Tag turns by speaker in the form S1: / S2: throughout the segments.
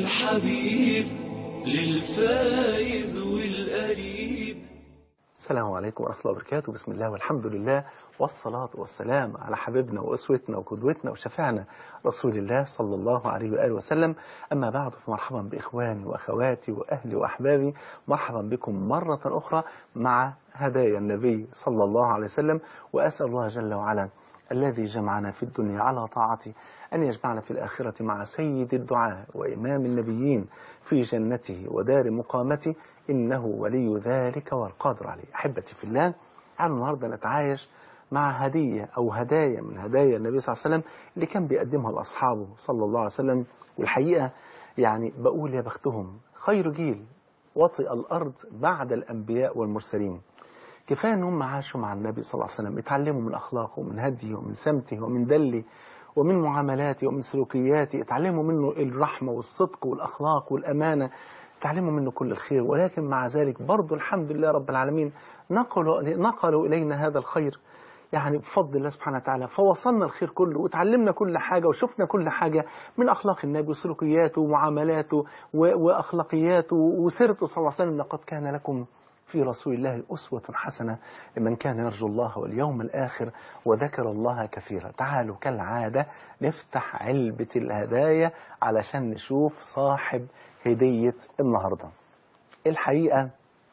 S1: الحبيب للفائز والقريب
S2: السلام عليكم ورحمة الله وبركاته بسم الله والحمد لله والصلاة والسلام على حبيبنا وأسوتنا وقدوتنا وشفعنا رسول الله صلى الله عليه وآله وسلم أما بعد فمرحبا بإخواني وأخواتي وأهلي وأحبابي مرحبا بكم مرة أخرى مع هدايا النبي صلى الله عليه وسلم وأسأل الله جل وعلا الذي جمعنا في الدنيا على طاعته أن يجمعنا في الآخرة مع سيد الدعاء وإمام النبيين في جنته ودار مقامته إنه ولي ذلك والقادر عليه أحبتي في الله تعالوا النهاردة نتعايش مع هدية أو هدايا من هدايا النبي صلى الله عليه وسلم اللي كان بيقدمها لأصحابه صلى الله عليه وسلم والحقيقة يعني بقول يا بختهم خير جيل وطئ الأرض بعد الأنبياء والمرسلين كفاية أنهم عاشوا مع النبي صلى الله عليه وسلم اتعلموا من أخلاقه ومن هديه ومن سمته ومن دله ومن معاملاته ومن سلوكياته اتعلموا منه الرحمة والصدق والأخلاق والأمانة اتعلموا منه كل الخير ولكن مع ذلك برضو الحمد لله رب العالمين نقلوا, نقلوا إلينا هذا الخير يعني بفضل الله سبحانه وتعالى فوصلنا الخير كله وتعلمنا كل حاجة وشفنا كل حاجة من أخلاق النبي وسلوكياته ومعاملاته وأخلاقياته وسيرته صلى الله عليه وسلم لقد كان لكم في رسول الله أسوة حسنة لمن كان يرجو الله واليوم الآخر وذكر الله كثيرا تعالوا كالعادة نفتح علبة الهدايا علشان نشوف صاحب هدية النهاردة الحقيقة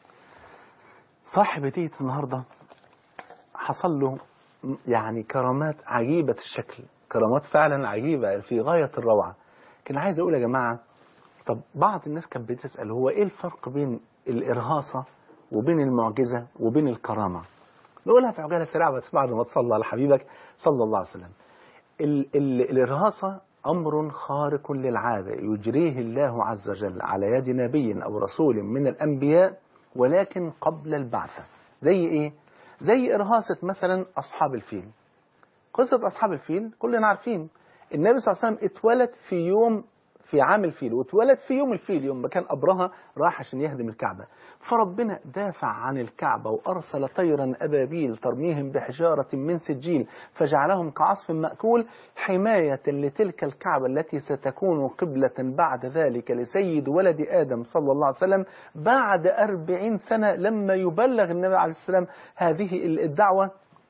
S2: صاحب هدية النهاردة حصل له يعني كرامات عجيبة الشكل كرامات فعلا عجيبة في غاية الروعة كان عايز أقول يا جماعة طب بعض الناس كانت بتسأل هو إيه الفرق بين الإرهاصة وبين المعجزة وبين الكرامة نقولها في عجالة سريعة بس بعد ما تصلى على حبيبك صلى الله عليه وسلم ال ال الإرهاصة أمر خارق للعادة يجريه الله عز وجل على يد نبي أو رسول من الأنبياء ولكن قبل البعثة زي إيه؟ زي إرهاصة مثلا أصحاب الفيل قصة أصحاب الفيل كلنا عارفين النبي صلى الله عليه وسلم اتولد في يوم في عام الفيل واتولد في يوم الفيل يوم ما كان أبرهة راح عشان يهدم الكعبة فربنا دافع عن الكعبة وأرسل طيرا أبابيل ترميهم بحجارة من سجيل فجعلهم كعصف مأكول حماية لتلك الكعبة التي ستكون قبلة بعد ذلك لسيد ولد آدم صلى الله عليه وسلم بعد أربعين سنة لما يبلغ النبي عليه السلام هذه الدعوة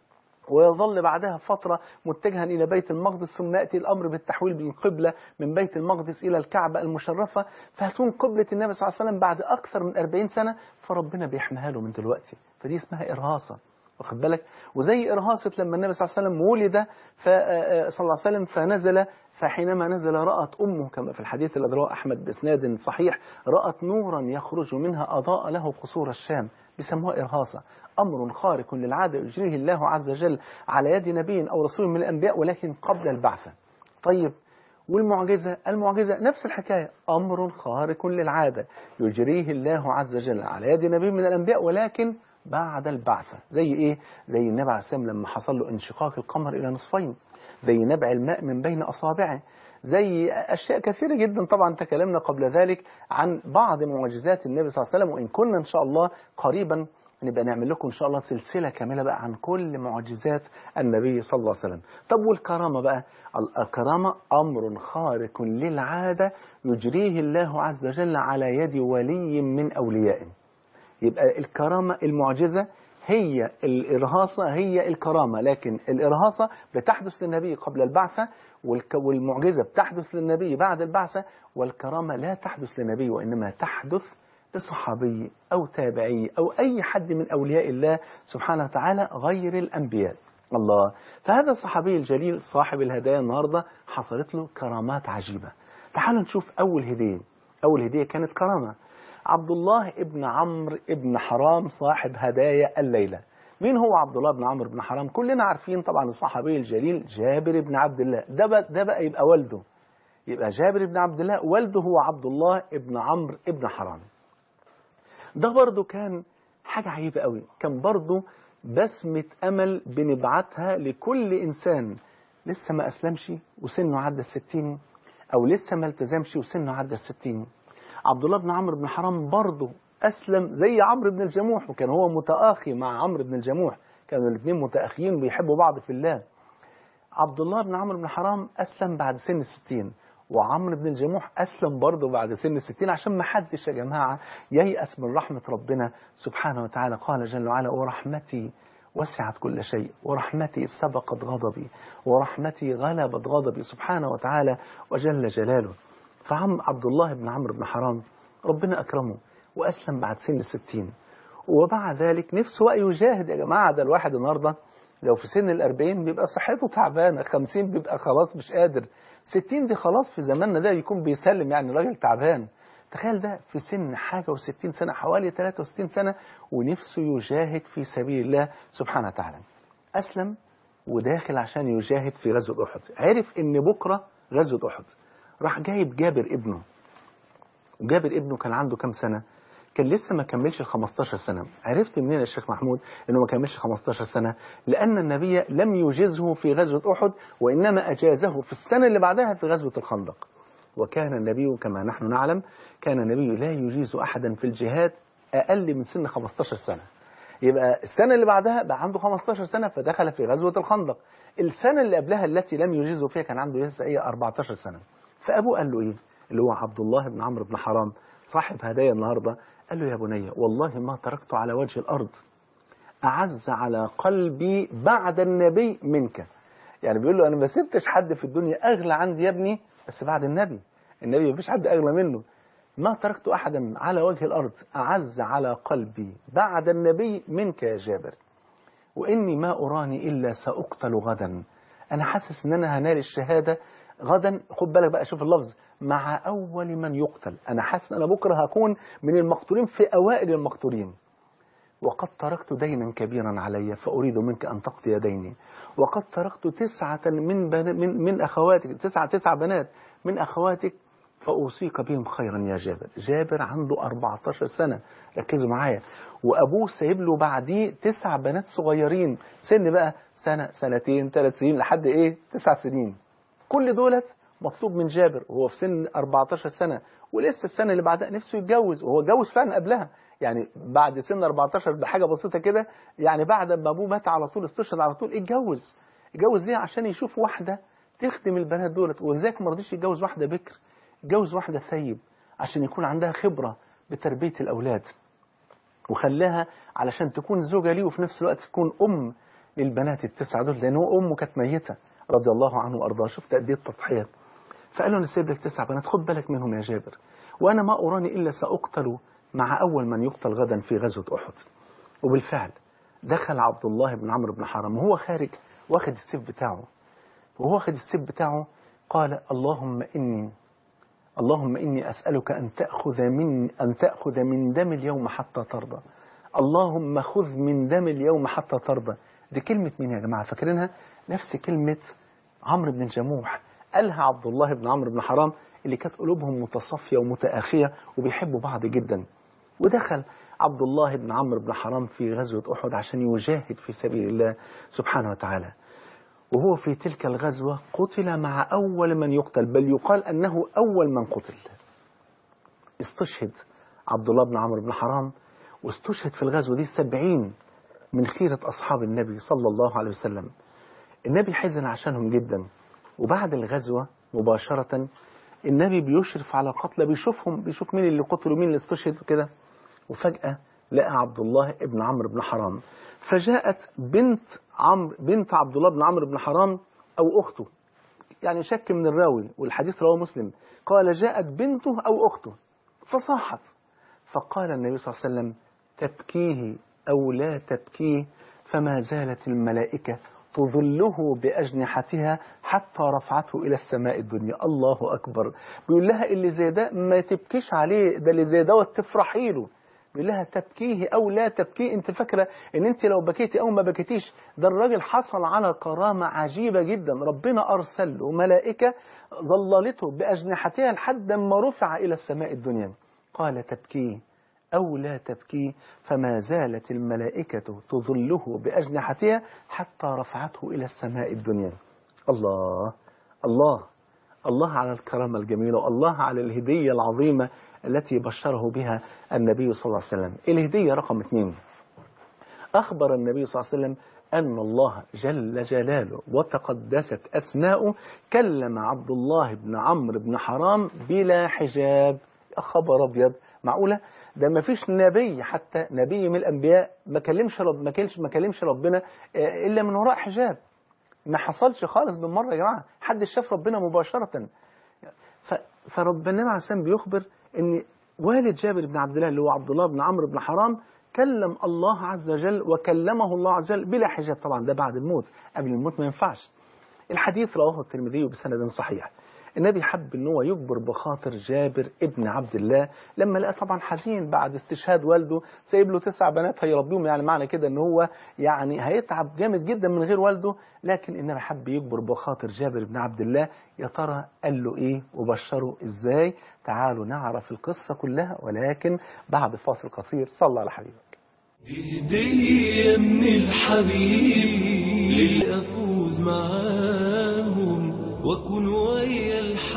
S2: ويظل بعدها فترة متجها إلى بيت المقدس ثم يأتي الأمر بالتحويل بالقبلة من بيت المقدس إلى الكعبة المشرفة فهتكون قبلة النبي صلى الله عليه وسلم بعد أكثر من 40 سنة فربنا بيحميها له من دلوقتي فدي اسمها إرهاصة واخد بالك وزي إرهاصة لما النبي صلى الله عليه وسلم ولد صلى الله عليه وسلم فنزل فحينما نزل رأت أمه كما في الحديث الذي رواه أحمد بإسناد صحيح رأت نورا يخرج منها أضاء له قصور الشام بيسموها إرهاصة أمر خارق للعادة يجريه الله عز وجل على يد نبي أو رسول من الأنبياء ولكن قبل البعثة طيب والمعجزة المعجزة نفس الحكاية أمر خارق للعادة يجريه الله عز وجل على يد نبي من الأنبياء ولكن بعد البعثة زي إيه؟ زي النبي عليه السلام لما حصل له انشقاق القمر إلى نصفين زي نبع الماء من بين أصابعه زي أشياء كثيرة جدا طبعا تكلمنا قبل ذلك عن بعض معجزات النبي صلى الله عليه وسلم وإن كنا إن شاء الله قريبا نبقى نعمل لكم إن شاء الله سلسلة كاملة بقى عن كل معجزات النبي صلى الله عليه وسلم طب والكرامة بقى الكرامة أمر خارق للعادة يجريه الله عز وجل على يد ولي من أوليائه يبقى الكرامة المعجزة هي الإرهاصة هي الكرامة لكن الإرهاصة بتحدث للنبي قبل البعثة والمعجزة بتحدث للنبي بعد البعثة والكرامة لا تحدث للنبي وإنما تحدث لصحابي أو تابعي أو أي حد من أولياء الله سبحانه وتعالى غير الأنبياء الله فهذا الصحابي الجليل صاحب الهدايا النهاردة حصلت له كرامات عجيبة تعالوا نشوف أول هدية أول هدية كانت كرامة عبد الله ابن عمرو ابن حرام صاحب هدايا الليلة مين هو عبد الله بن عمرو بن حرام كلنا عارفين طبعا الصحابي الجليل جابر بن عبد الله ده بقى, ده بقى يبقى والده يبقى جابر بن عبد الله والده هو عبد الله ابن عمرو ابن حرام ده برضه كان حاجة عجيبة قوي كان برضه بسمة أمل بنبعتها لكل إنسان لسه ما أسلمش وسنه عدى الستين أو لسه ما التزمش وسنه عدى الستين عبد الله بن عمرو بن حرام برضه أسلم زي عمرو بن الجموح وكان هو متآخي مع عمرو بن الجموح كانوا الاثنين متآخيين بيحبوا بعض في الله عبد الله بن عمرو بن حرام أسلم بعد سن الستين وعمرو بن الجموح أسلم برضه بعد سن الستين عشان ما حدش يا جماعة ييأس من رحمة ربنا سبحانه وتعالى قال جل وعلا ورحمتي وسعت كل شيء ورحمتي سبقت غضبي ورحمتي غلبت غضبي سبحانه وتعالى وجل جلاله فعم عبد الله بن عمرو بن حرام ربنا أكرمه وأسلم بعد سن الستين ومع ذلك نفسه بقى يجاهد يا جماعة ده الواحد النهاردة لو في سن الأربعين بيبقى صحته تعبانة خمسين بيبقى خلاص مش قادر ستين دي خلاص في زماننا ده يكون بيسلم يعني راجل تعبان تخيل ده في سن حاجة وستين سنة حوالي 63 سنة ونفسه يجاهد في سبيل الله سبحانه وتعالى أسلم وداخل عشان يجاهد في غزوة أحد عرف إن بكرة غزوة أحد راح جايب جابر ابنه جابر ابنه كان عنده كام سنة كان لسه ما كملش ال 15 سنة عرفت منين يا شيخ محمود انه ما كملش 15 سنة لان النبي لم يجزه في غزوة احد وانما اجازه في السنة اللي بعدها في غزوة الخندق وكان النبي كما نحن نعلم كان النبي لا يجيز احدا في الجهاد اقل من سن 15 سنة يبقى السنة اللي بعدها بقى عنده 15 سنة فدخل في غزوة الخندق السنة اللي قبلها التي لم يجيزه فيها كان عنده لسه ايه 14 سنة فابوه قال له ايه اللي هو عبد الله بن عمرو بن حرام صاحب هدايا النهارده قال له يا بني والله ما تركت على وجه الأرض أعز على قلبي بعد النبي منك يعني بيقول له أنا ما سبتش حد في الدنيا أغلى عندي يا ابني بس بعد النبي النبي ما فيش حد أغلى منه ما تركت أحدا على وجه الأرض أعز على قلبي بعد النبي منك يا جابر وإني ما أراني إلا سأقتل غدا أنا حاسس إن أنا هنال الشهادة غدا خد بالك بقى شوف اللفظ مع أول من يقتل أنا حاسس أنا بكرة هكون من المقتولين في أوائل المقتولين وقد تركت دينا كبيرا علي فأريد منك أن تقضي ديني وقد تركت تسعة من, بن من, من أخواتك تسعة تسع بنات من أخواتك فأوصيك بهم خيرا يا جابر جابر عنده 14 سنة ركزوا معايا وأبوه سايب له بعديه تسع بنات صغيرين سن بقى سنة سنتين ثلاث سنين لحد إيه تسع سنين كل دولت مطلوب من جابر وهو في سن 14 سنة ولسه السنة اللي بعدها نفسه يتجوز وهو اتجوز فعلا قبلها يعني بعد سن 14 بحاجة بسيطة كده يعني بعد ما أبوه مات على طول استشهد على طول اتجوز اتجوز ليه عشان يشوف واحدة تخدم البنات دولت ولذلك ما رضيش يتجوز واحدة بكر اتجوز واحدة ثيب عشان يكون عندها خبرة بتربية الأولاد وخلاها علشان تكون زوجة ليه وفي نفس الوقت تكون أم للبنات التسعة دول لأن هو أمه كانت ميتة رضي الله عنه وأرضاه شفت قد إيه التضحيات فقال له أنا سيب لك تسع بنات خد بالك منهم يا جابر وأنا ما أراني إلا سأقتل مع أول من يقتل غدا في غزوة أحد وبالفعل دخل عبد الله بن عمرو بن حرام وهو خارج واخد السيف بتاعه وهو واخد السيف بتاعه قال اللهم إني اللهم إني أسألك أن تأخذ من أن تأخذ من دم اليوم حتى ترضى اللهم خذ من دم اليوم حتى ترضى دي كلمة مين يا جماعة فاكرينها نفس كلمة عمرو بن جموح قالها عبد الله بن عمرو بن حرام اللي كانت قلوبهم متصافية ومتآخية وبيحبوا بعض جدا ودخل عبد الله بن عمرو بن حرام في غزوة أحد عشان يجاهد في سبيل الله سبحانه وتعالى وهو في تلك الغزوة قتل مع أول من يقتل بل يقال أنه أول من قتل استشهد عبد الله بن عمرو بن حرام واستشهد في الغزوة دي سبعين من خيرة أصحاب النبي صلى الله عليه وسلم النبي حزن عشانهم جدا وبعد الغزوة مباشرة النبي بيشرف على قتلى بيشوفهم بيشوف مين اللي قتلوا مين اللي استشهد وكده وفجأة لقى عبد الله ابن عمرو بن حرام فجاءت بنت عمرو بنت عبد الله بن عمرو بن حرام أو أخته يعني شك من الراوي والحديث رواه مسلم قال جاءت بنته أو أخته فصاحت فقال النبي صلى الله عليه وسلم تبكيه أو لا تبكيه فما زالت الملائكة تظله بأجنحتها حتى رفعته إلى السماء الدنيا الله أكبر بيقول لها اللي زي ده ما تبكيش عليه ده اللي زي دوت تفرحي له بيقول لها تبكيه أو لا تبكيه أنت فاكرة أن أنت لو بكيتي أو ما بكيتيش ده الراجل حصل على كرامة عجيبة جدا ربنا أرسل له ملائكة ظللته بأجنحتها لحد ما رفع إلى السماء الدنيا قال تبكيه أو لا تبكي فما زالت الملائكة تظله بأجنحتها حتى رفعته إلى السماء الدنيا الله الله الله على الكرامة الجميلة والله على الهدية العظيمة التي بشره بها النبي صلى الله عليه وسلم الهدية رقم اثنين أخبر النبي صلى الله عليه وسلم أن الله جل جلاله وتقدست أسماؤه كلم عبد الله بن عمرو بن حرام بلا حجاب يا خبر أبيض معقولة ده ما فيش نبي حتى نبي من الأنبياء ما كلمش رب ما كلمش ما كلمش ربنا آه، إلا من وراء حجاب ما حصلش خالص بالمرة يا جماعة حد شاف ربنا مباشرة ف- فربنا النبي عليه السلام بيخبر ان والد جابر بن عبد الله اللي هو عبد الله بن عمرو بن حرام كلم الله عز وجل وكلمه الله عز وجل بلا حجاب طبعا ده بعد الموت قبل الموت ما ينفعش الحديث رواه الترمذي بسند صحيح النبي حب ان هو يجبر بخاطر جابر ابن عبد الله لما لقى طبعا حزين بعد استشهاد والده سايب له تسع بنات هيربيهم يعني معنى كده ان هو يعني هيتعب جامد جدا من غير والده لكن النبي حب يجبر بخاطر جابر بن عبد الله يا ترى قال له ايه وبشره ازاي تعالوا نعرف القصه كلها ولكن بعد فاصل قصير صلى على حبيبك
S1: دي هدية من الحبيب للأفوز معاهم وأكون ويا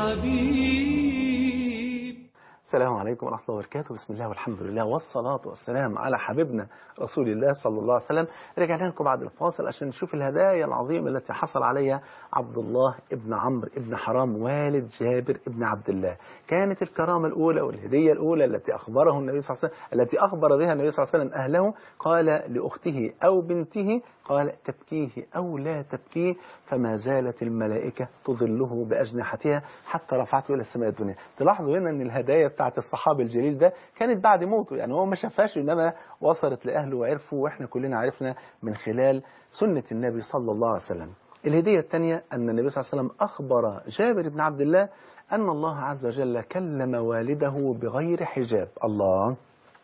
S1: الحبيب
S2: السلام عليكم ورحمة الله وبركاته بسم الله والحمد لله والصلاة والسلام على حبيبنا رسول الله صلى الله عليه وسلم رجعنا لكم بعد الفاصل عشان نشوف الهدايا العظيمة التي حصل عليها عبد الله ابن عمرو ابن حرام والد جابر ابن عبد الله كانت الكرامة الأولى والهدية الأولى التي أخبره النبي صلى الله عليه وسلم التي أخبر بها النبي صلى الله عليه وسلم أهله قال لأخته أو بنته قال تبكيه أو لا تبكيه فما زالت الملائكة تظله بأجنحتها حتى رفعته إلى السماء الدنيا تلاحظوا هنا أن الهدايا بتاعت الصحابي الجليل ده كانت بعد موته يعني هو ما شافهاش إنما وصلت لأهله وعرفوا وإحنا كلنا عرفنا من خلال سنة النبي صلى الله عليه وسلم الهدية الثانية أن النبي صلى الله عليه وسلم أخبر جابر بن عبد الله أن الله عز وجل كلم والده بغير حجاب الله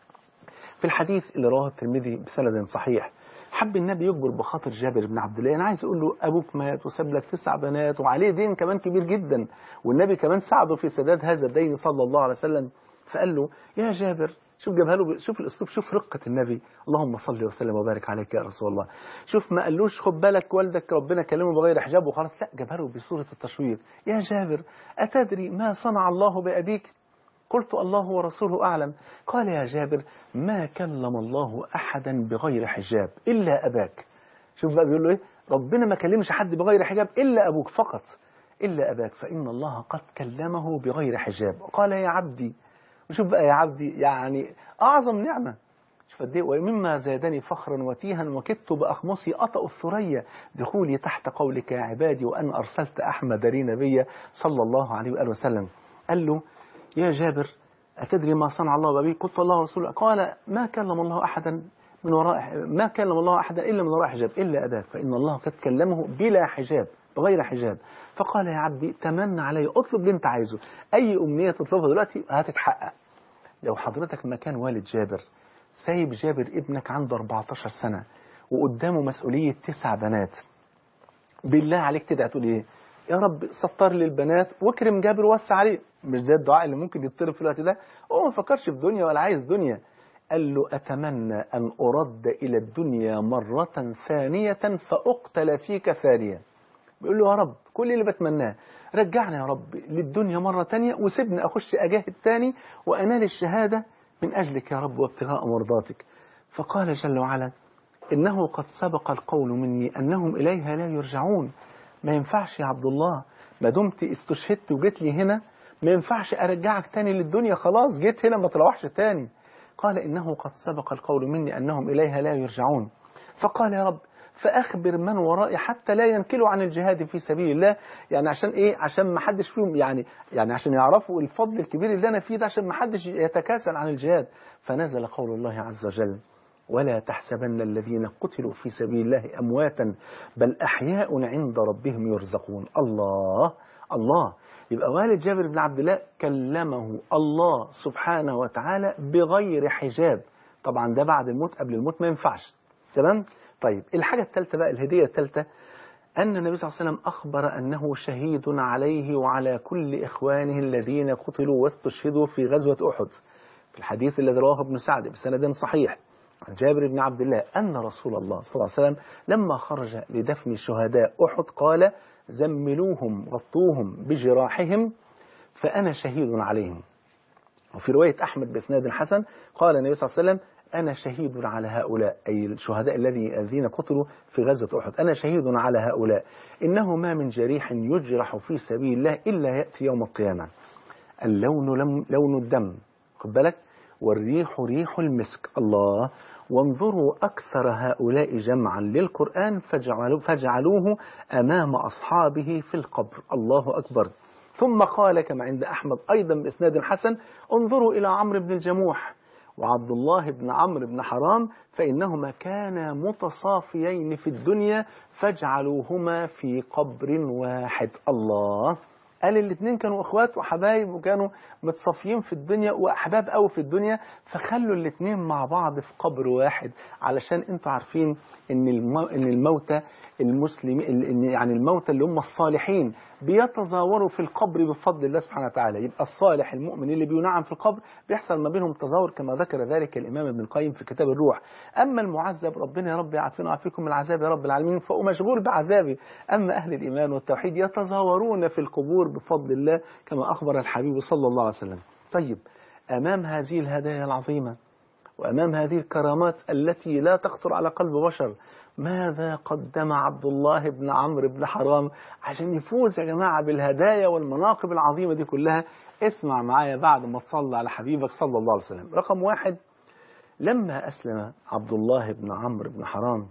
S2: في الحديث اللي رواه الترمذي بسند صحيح حب النبي يجبر بخاطر جابر بن عبد الله انا عايز اقول له ابوك مات وساب لك تسع بنات وعليه دين كمان كبير جدا والنبي كمان ساعده في سداد هذا الدين صلى الله عليه وسلم فقال له يا جابر شوف جابها له شوف الاسلوب شوف رقه النبي اللهم صل وسلم وبارك عليك يا رسول الله شوف ما قالوش خد بالك والدك ربنا كلمه بغير حجاب وخلاص لا جابها له بصوره التشويق يا جابر اتدري ما صنع الله بابيك قلت الله ورسوله أعلم قال يا جابر ما كلم الله أحدا بغير حجاب إلا أباك شوف بقى بيقول له إيه ربنا ما كلمش حد بغير حجاب إلا أبوك فقط إلا أباك فإن الله قد كلمه بغير حجاب قال يا عبدي وشوف بقى يا عبدي يعني أعظم نعمة شوف قد إيه ومما زادني فخرا وتيها وكدت بأخمصي أطأ الثريا دخولي تحت قولك يا عبادي وأن أرسلت أحمد لي نبيا صلى الله عليه وآله وسلم قال له يا جابر أتدري ما صنع الله بأبيك قلت الله ورسوله قال ما كلم الله أحدا من وراء ما كلم الله أحدا إلا من وراء حجاب إلا أباك فإن الله قد كلمه بلا حجاب بغير حجاب فقال يا عبدي تمنى علي اطلب اللي انت عايزه أي أمنية تطلبها دلوقتي هتتحقق لو حضرتك مكان والد جابر سايب جابر ابنك عنده 14 سنة وقدامه مسؤولية تسع بنات بالله عليك تدعي تقول ايه يا رب سطر لي البنات واكرم جابر ووسع عليه مش ده الدعاء اللي ممكن يطلب في الوقت ده هو ما فكرش في دنيا ولا عايز دنيا قال له أتمنى أن أرد إلى الدنيا مرة ثانية فأقتل فيك ثانية بيقول له يا رب كل اللي بتمناه رجعنا يا رب للدنيا مرة تانية وسيبني أخش أجاهد تاني وأنال الشهادة من أجلك يا رب وابتغاء مرضاتك فقال جل وعلا إنه قد سبق القول مني أنهم إليها لا يرجعون ما ينفعش يا عبد الله ما دمت استشهدت وجيت لي هنا ما ينفعش أرجعك تاني للدنيا خلاص جيت هنا ما تروحش تاني قال إنه قد سبق القول مني أنهم إليها لا يرجعون فقال يا رب فأخبر من ورائي حتى لا ينكلوا عن الجهاد في سبيل الله يعني عشان إيه عشان ما حدش فيهم يعني يعني عشان يعرفوا الفضل الكبير اللي أنا فيه ده عشان ما حدش يتكاسل عن الجهاد فنزل قول الله عز وجل ولا تحسبن الذين قتلوا في سبيل الله أمواتا بل أحياء عند ربهم يرزقون الله الله يبقى والد جابر بن عبد الله كلمه الله سبحانه وتعالى بغير حجاب طبعا ده بعد الموت قبل الموت ما ينفعش تمام طيب الحاجة الثالثة بقى الهدية الثالثة أن النبي صلى الله عليه وسلم أخبر أنه شهيد عليه وعلى كل إخوانه الذين قتلوا واستشهدوا في غزوة أحد في الحديث الذي رواه ابن سعد بسند صحيح عن جابر بن عبد الله أن رسول الله صلى الله عليه وسلم لما خرج لدفن شهداء أحد قال زملوهم غطوهم بجراحهم فأنا شهيد عليهم وفي رواية أحمد بإسناد حسن قال النبي صلى الله عليه وسلم أنا شهيد على هؤلاء أي الشهداء الذي الذين قتلوا في غزوة أحد أنا شهيد على هؤلاء إنه ما من جريح يجرح في سبيل الله إلا يأتي يوم القيامة اللون لم لون الدم خد بالك والريح ريح المسك الله وانظروا أكثر هؤلاء جمعا للقرآن فجعلوا فجعلوه أمام أصحابه في القبر الله أكبر ثم قال كما عند أحمد أيضا بإسناد حسن انظروا إلى عمرو بن الجموح وعبد الله بن عمرو بن حرام فإنهما كانا متصافيين في الدنيا فاجعلوهما في قبر واحد الله قال الاثنين كانوا اخوات وحبايب وكانوا متصافيين في الدنيا واحباب قوي في الدنيا فخلوا الاثنين مع بعض في قبر واحد علشان انتوا عارفين ان المو... ان الموتى المسلمين ان يعني الموتى اللي هم الصالحين بيتزاوروا في القبر بفضل الله سبحانه وتعالى يبقى الصالح المؤمن اللي بينعم في القبر بيحصل ما بينهم تزاور كما ذكر ذلك الامام ابن القيم في كتاب الروح اما المعذب ربنا يا رب يعافينا ويعافيكم من العذاب يا رب العالمين فهو مشغول بعذابه اما اهل الايمان والتوحيد يتزاورون في القبور بفضل الله كما اخبر الحبيب صلى الله عليه وسلم طيب امام هذه الهدايا العظيمه وأمام هذه الكرامات التي لا تخطر على قلب بشر ماذا قدم عبد الله بن عمرو بن حرام عشان يفوز يا جماعة بالهدايا والمناقب العظيمة دي كلها اسمع معايا بعد ما تصلى على حبيبك صلى الله عليه وسلم رقم واحد لما أسلم عبد الله بن عمرو بن حرام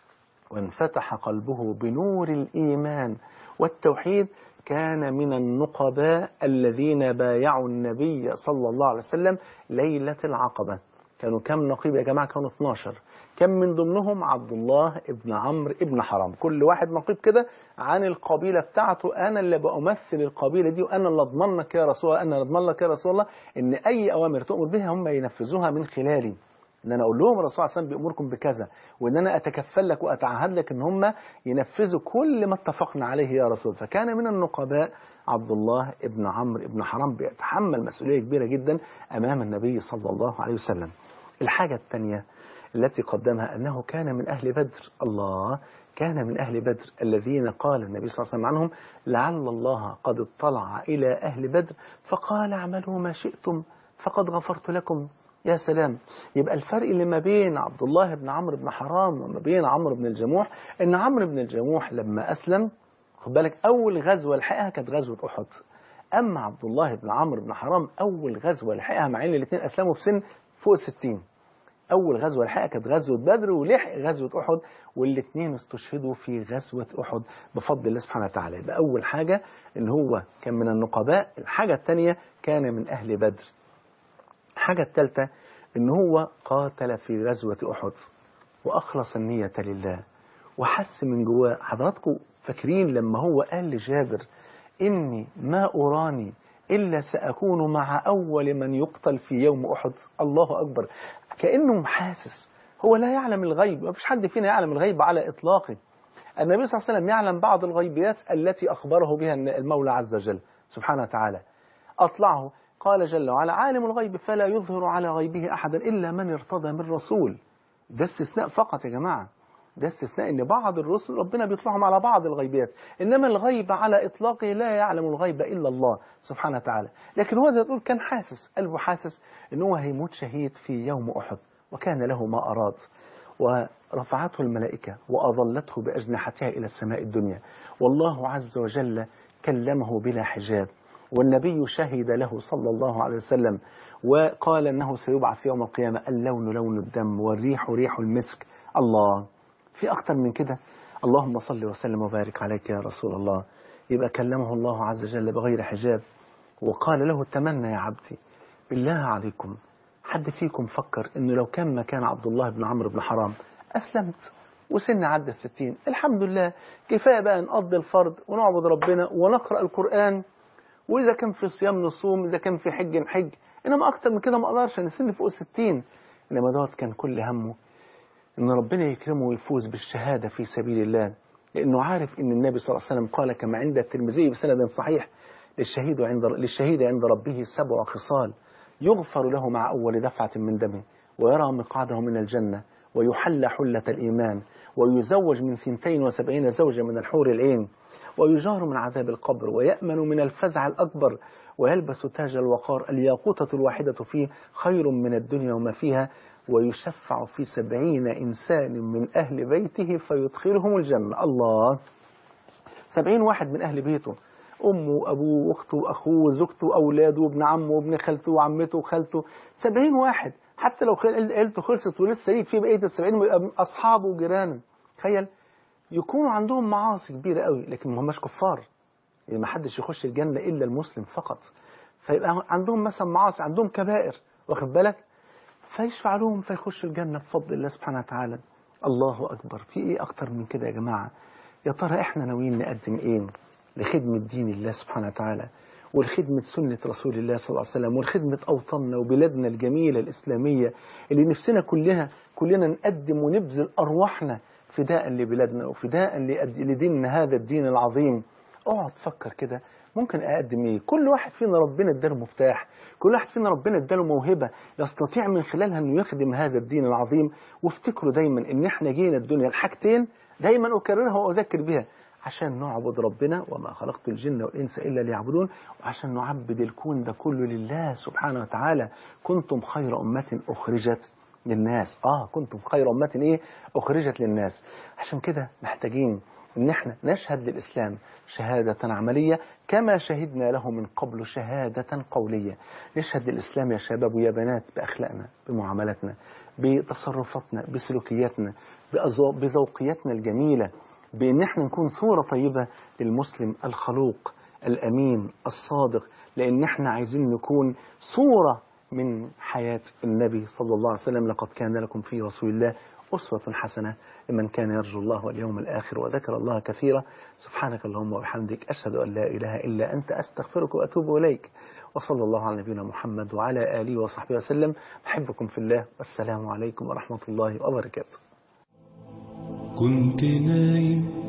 S2: وانفتح قلبه بنور الإيمان والتوحيد كان من النقباء الذين بايعوا النبي صلى الله عليه وسلم ليلة العقبة كانوا كم نقيب يا جماعة كانوا 12 كم من ضمنهم عبد الله ابن عمرو ابن حرام كل واحد نقيب كده عن القبيلة بتاعته أنا اللي بأمثل القبيلة دي وأنا اللي أضمن لك يا رسول الله أنا اللي أضمن لك يا رسول الله إن أي أوامر تؤمر بها هم ينفذوها من خلالي ان انا اقول لهم الرسول صلى الله عليه وسلم بيامركم بكذا وان انا اتكفل لك واتعهد لك ان هم ينفذوا كل ما اتفقنا عليه يا رسول فكان من النقباء عبد الله ابن عمرو ابن حرام بيتحمل مسؤوليه كبيره جدا امام النبي صلى الله عليه وسلم الحاجه الثانيه التي قدمها انه كان من اهل بدر الله كان من اهل بدر الذين قال النبي صلى الله عليه وسلم عنهم لعل الله قد اطلع الى اهل بدر فقال اعملوا ما شئتم فقد غفرت لكم يا سلام يبقى الفرق اللي ما بين عبد الله بن عمرو بن حرام وما بين عمرو بن الجموح ان عمرو بن الجموح لما اسلم خد بالك اول غزوه لحقها كانت غزوه احد اما عبد الله بن عمرو بن حرام اول غزوه لحقها مع ان الاثنين اسلموا في سن فوق الستين اول غزوه لحقها كانت غزوه بدر ولحق غزوه احد والاثنين استشهدوا في غزوه احد بفضل الله سبحانه وتعالى يبقى اول حاجه ان هو كان من النقباء الحاجه الثانيه كان من اهل بدر الحاجة الثالثة إن هو قاتل في غزوة أحد وأخلص النية لله وحس من جواه حضراتكم فاكرين لما هو قال لجابر إني ما أراني إلا سأكون مع أول من يقتل في يوم أحد الله أكبر كأنه حاسس هو لا يعلم الغيب ما فيش حد فينا يعلم الغيب على إطلاقه النبي صلى الله عليه وسلم يعلم بعض الغيبيات التي أخبره بها المولى عز وجل سبحانه وتعالى أطلعه قال جل وعلا عالم الغيب فلا يظهر على غيبه أحدا إلا من ارتضى من رسول ده استثناء فقط يا جماعة ده استثناء ان بعض الرسل ربنا بيطلعهم على بعض الغيبيات انما الغيب على اطلاقه لا يعلم الغيب الا الله سبحانه وتعالى لكن هو زي ما تقول كان حاسس قلبه حاسس ان هو هيموت شهيد في يوم احد وكان له ما اراد ورفعته الملائكه واظلته باجنحتها الى السماء الدنيا والله عز وجل كلمه بلا حجاب والنبي شهد له صلى الله عليه وسلم وقال انه سيبعث يوم القيامه اللون لون الدم والريح ريح المسك الله في أكتر من كده اللهم صل وسلم وبارك عليك يا رسول الله يبقى كلمه الله عز وجل بغير حجاب وقال له تمنى يا عبدي بالله عليكم حد فيكم فكر انه لو كان مكان عبد الله بن عمرو بن حرام اسلمت وسن عدى الستين الحمد لله كفاية بقى نقضي الفرض ونعبد ربنا ونقرأ القرآن وإذا كان في صيام نصوم إذا كان في حج نحج إنما أكتر من كده ما أقدرش أنا سن فوق الستين إنما دوت كان كل همه إن ربنا يكرمه ويفوز بالشهادة في سبيل الله لأنه عارف إن النبي صلى الله عليه وسلم قال كما عند الترمذي بسند صحيح للشهيد عند للشهيد عند ربه سبع خصال يغفر له مع أول دفعة من دمه ويرى مقعده من الجنة ويحل حلة الإيمان ويزوج من ثنتين وسبعين زوجة من الحور العين ويجار من عذاب القبر ويأمن من الفزع الأكبر ويلبس تاج الوقار الياقوتة الواحدة فيه خير من الدنيا وما فيها ويشفع في سبعين إنسان من أهل بيته فيدخلهم الجنة الله سبعين واحد من أهل بيته أمه وأبوه وأخته وأخوه وزوجته وأولاده وابن عمه وابن خالته وعمته وخالته سبعين واحد حتى لو خل- عيلته خلصت ولسه ليك في بقية السبعين ويبقى أصحابه وجيرانه تخيل يكونوا عندهم معاصي كبيرة قوي لكن ما هماش كفار يعني ما حدش يخش الجنة إلا المسلم فقط فيبقى عندهم مثلا معاصي عندهم كبائر واخد بالك فيشفع لهم فيخشوا الجنة بفضل الله سبحانه وتعالى الله أكبر في إيه أكتر من كده يا جماعة يا ترى إحنا ناويين نقدم إيه لخدمة دين الله سبحانه وتعالى ولخدمة سنة رسول الله صلى الله عليه وسلم ولخدمة أوطاننا وبلادنا الجميلة الإسلامية اللي نفسنا كلها كلنا نقدم ونبذل أرواحنا فداء لبلادنا وفداء لأد- لديننا هذا الدين العظيم اقعد فكر كده ممكن اقدم ايه كل واحد فينا ربنا اداله مفتاح كل واحد فينا ربنا اداله موهبه يستطيع من خلالها انه يخدم هذا الدين العظيم وافتكروا دايما ان احنا جينا الدنيا الحاجتين دايما اكررها واذكر بها عشان نعبد ربنا وما خلقت الجن والانس الا ليعبدون وعشان نعبد الكون ده كله لله سبحانه وتعالى كنتم خير امه اخرجت للناس اه كنتم خير امه ايه اخرجت للناس عشان كده محتاجين ان احنا نشهد للاسلام شهاده عمليه كما شهدنا له من قبل شهاده قوليه نشهد للاسلام يا شباب ويا بنات باخلاقنا بمعاملاتنا بتصرفاتنا بسلوكياتنا بأذو- بذوقياتنا الجميله بان احنا نكون صوره طيبه للمسلم الخلوق الامين الصادق لان احنا عايزين نكون صوره من حياة النبي صلى الله عليه وسلم لقد كان لكم في رسول الله أسوة حسنة لمن كان يرجو الله واليوم الآخر وذكر الله كثيرا سبحانك اللهم وبحمدك أشهد أن لا إله إلا أنت أستغفرك وأتوب إليك وصلى الله على نبينا محمد وعلى آله وصحبه وسلم أحبكم في الله والسلام عليكم ورحمة الله وبركاته
S1: كنت نايم